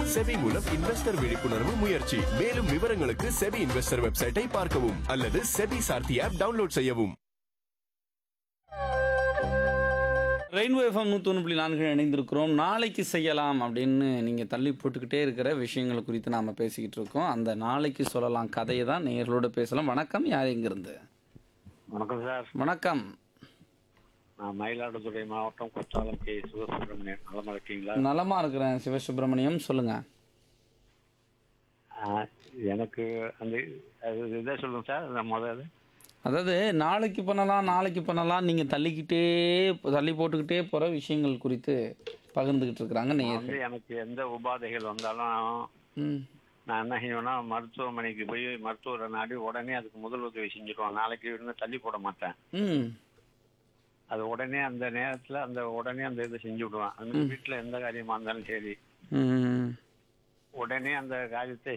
SEBI மூலம் investor விழிப்புணர்வு முயற்சி மேலும் விவரங்களுக்கு செபி இன்வெஸ்டர் வெப்சைட்டை பார்க்கவும் அல்லது செபி சார்த்தி ஆப் டவுன்லோட் செய்யவும் ரெயின்போ எஃப்எம் நூற்றி புள்ளி நான்கு இணைந்திருக்கிறோம் நாளைக்கு செய்யலாம் அப்படின்னு நீங்கள் தள்ளி போட்டுக்கிட்டே இருக்கிற விஷயங்கள் குறித்து நாம் பேசிக்கிட்டு இருக்கோம் அந்த நாளைக்கு சொல்லலாம் கதையை தான் நேர்களோடு பேசலாம் வணக்கம் யார் எங்கிருந்து வணக்கம் சார் வணக்கம் நான் மயிலாடுதுறை மாவட்டம் குற்றாலம் கே சிவசுப்ரமணியன் நலமா இருக்கீங்களா நலமா இருக்கிறேன் சிவசுப்பிரமணியம் சொல்லுங்க ஆ, எனக்கு அந்த அது இதை சொல்லுங்க சார் அந்த முதல்ல அதாவது நாளைக்கு பண்ணலாம் நாளைக்கு பண்ணலாம் நீங்கள் தள்ளிக்கிட்டே தள்ளி போட்டுக்கிட்டே போகிற விஷயங்கள் குறித்து பகிர்ந்துக்கிட்டு இருக்கிறாங்க வந்து நேர்கள் எனக்கு எந்த உபாதைகள் வந்தாலும் ம் நான் என்ன செய்வேன்னா மருத்துவமனைக்கு போய் மருத்துவரை நாடி உடனே அதுக்கு முதல் உதவி செஞ்சுருவேன் நாளைக்கு இன்னும் தள்ளி போட மாட்டேன் ம் அது உடனே அந்த நேரத்தில் அந்த உடனே அந்த இதை செஞ்சு விடுவேன் அந்த வீட்டில் எந்த காரியமா இருந்தாலும் சரி ம் உடனே அந்த காரியத்தை